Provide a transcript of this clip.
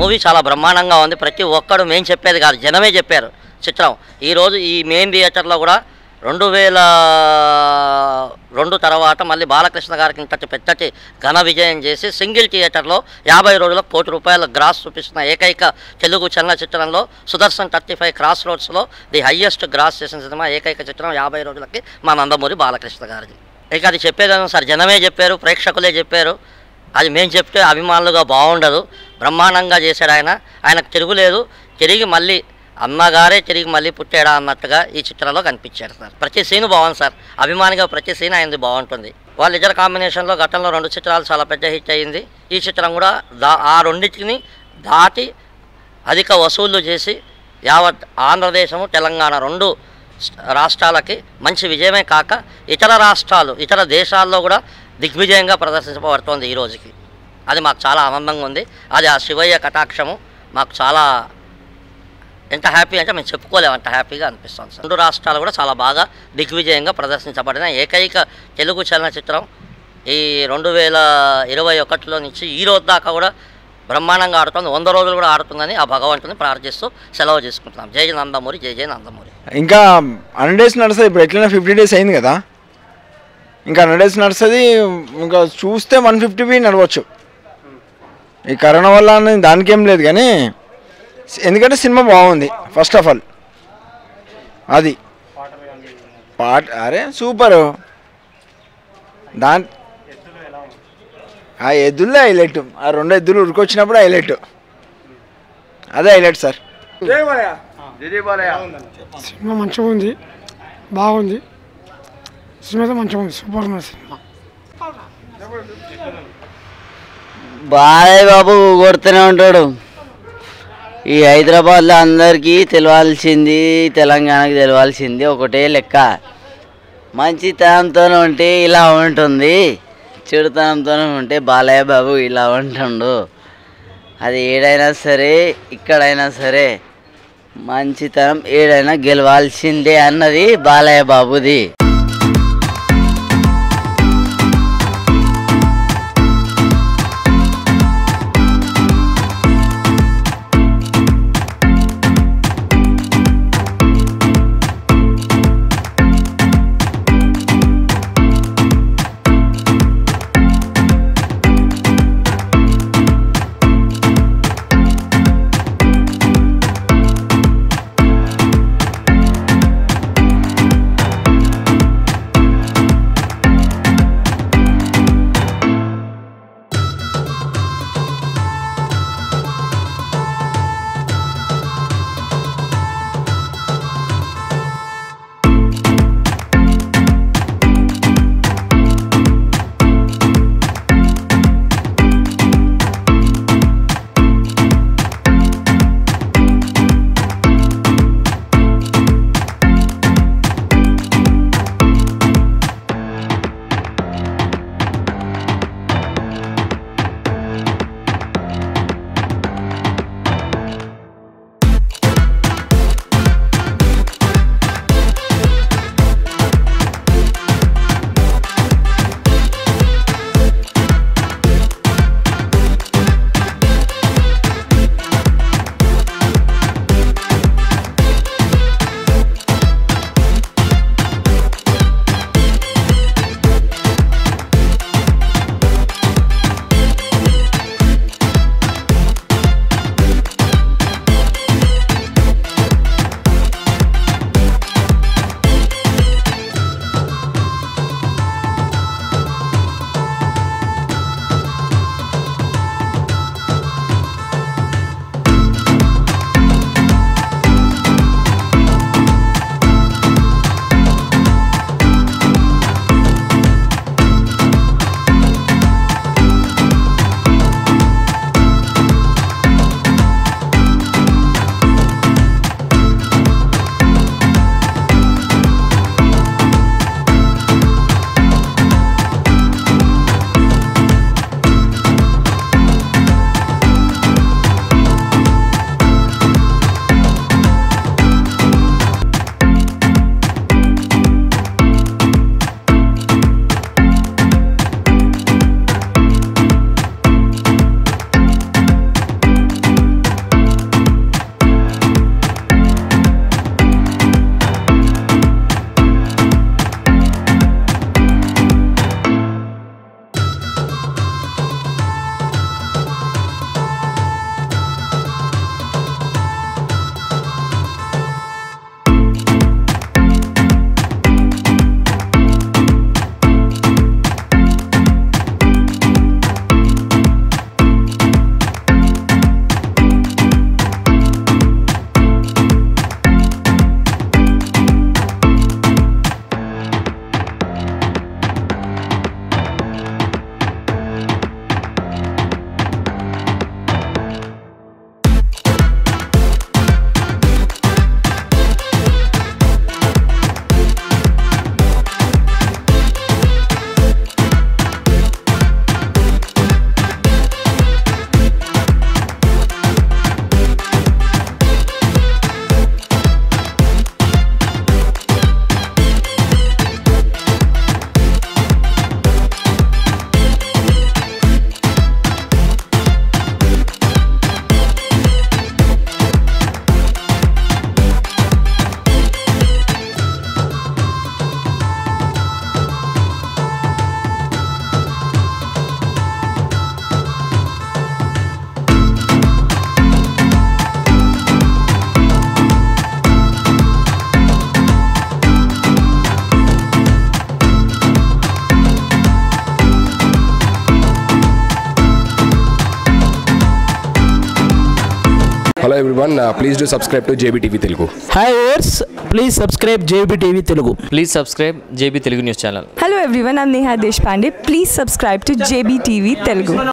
Movie చాలా బ్రహ్మాండంగా ఉంది ప్రతి ఒక్కడు మేము చెప్పేది కాదు జనమే చెప్పారు చిత్రం ఈరోజు ఈ మెయిన్ థియేటర్లో కూడా రెండు వేల రెండు తర్వాత మళ్ళీ బాలకృష్ణ గారికి ఇంతటి పెద్దటి ఘన విజయం చేసి సింగిల్ థియేటర్లో యాభై రోజులకు కోటి రూపాయల గ్రాస్ చూపిస్తున్న ఏకైక తెలుగు చలనచిత్రంలో సుదర్శన్ థర్టీ ఫైవ్ క్రాస్ రోడ్స్లో ది హయ్యెస్ట్ గ్రాస్ చేసిన సినిమా ఏకైక చిత్రం యాభై రోజులకి మా నందమూరి బాలకృష్ణ గారిది ఇక అది చెప్పేదాను సార్ జనమే చెప్పారు ప్రేక్షకులే చెప్పారు అది మేము చెప్తే అభిమానులుగా బాగుండదు బ్రహ్మాండంగా చేశాడు ఆయన ఆయనకు తిరుగులేదు తిరిగి మళ్ళీ అమ్మగారే తిరిగి మళ్ళీ పుట్టాడా అన్నట్టుగా ఈ చిత్రంలో కనిపించారు సార్ ప్రతి సీన్ బాగుంది సార్ అభిమానిగా ప్రతి సీన్ అయింది బాగుంటుంది వాళ్ళిద్దరు కాంబినేషన్లో గతంలో రెండు చిత్రాలు చాలా పెద్ద హిట్ అయ్యింది ఈ చిత్రం కూడా దా ఆ రెండింటిని దాటి అధిక వసూళ్లు చేసి యావత్ ఆంధ్రదేశము తెలంగాణ రెండు స్- రాష్ట్రాలకి మంచి విజయమే కాక ఇతర రాష్ట్రాలు ఇతర దేశాల్లో కూడా దిగ్విజయంగా ప్రదర్శించబడుతోంది ఈ రోజుకి అది మాకు చాలా ఆనందంగా ఉంది అది ఆ శివయ్య కటాక్షము మాకు చాలా ఎంత హ్యాపీ అంటే మేము చెప్పుకోలేము అంత హ్యాపీగా అనిపిస్తుంది సార్ రెండు రాష్ట్రాలు కూడా చాలా బాగా దిగ్విజయంగా ప్రదర్శించబడిన ఏకైక తెలుగు చలనచిత్రం ఈ రెండు వేల ఇరవై ఒకటిలో నుంచి ఈ రోజు దాకా కూడా బ్రహ్మాండంగా ఆడుతుంది వంద రోజులు కూడా ఆడుతుందని ఆ భగవంతుని ప్రార్థిస్తూ సెలవు చేసుకుంటున్నాం జై జై నందమూరి జై జై నందమూరి ఇంకా హండ్రెడ్ డేస్ నడుస్తుంది ఇప్పుడు ఎట్లైనా ఫిఫ్టీ డేస్ అయింది కదా ఇంకా హండ్రెడ్ డేస్ నడుస్తుంది ఇంకా చూస్తే వన్ ఫిఫ్టీ బి నడవచ్చు ఈ కరోనా వల్ల అని దానికేం లేదు కానీ ఎందుకంటే సినిమా బాగుంది ఫస్ట్ ఆఫ్ ఆల్ అది పాట అరే సూపరు దాని ఆ ఎద్దులే హైలైట్ ఆ రెండు ఎద్దులు ఉరికొచ్చినప్పుడు హైలైట్ అదే హైలైట్ సార్ సినిమా మంచిగా ఉంది బాగుంది సినిమా అయితే మంచిగా ఉంది సూపర్ ఉంది సినిమా బాలయ్య బాబు కొడుతూనే ఉంటాడు ఈ హైదరాబాద్లో అందరికీ తెలియాల్సింది తెలంగాణకి తెలియాల్సింది ఒకటే లెక్క మంచితనంతో ఉంటే ఇలా ఉంటుంది చెడుతనంతో ఉంటే బాలయ్య బాబు ఇలా ఉంటుండు అది ఏడైనా సరే ఇక్కడైనా సరే మంచితనం ఏడైనా గెలవాల్సిందే అన్నది బాలయ్య బాబుది hello everyone please do subscribe to J B TV Telugu hi ఓర్స్ please subscribe J B TV Telugu please subscribe J B Telugu news channel Hello everyone, I'm Neha Deshpande. Please subscribe to JBTV Telugu.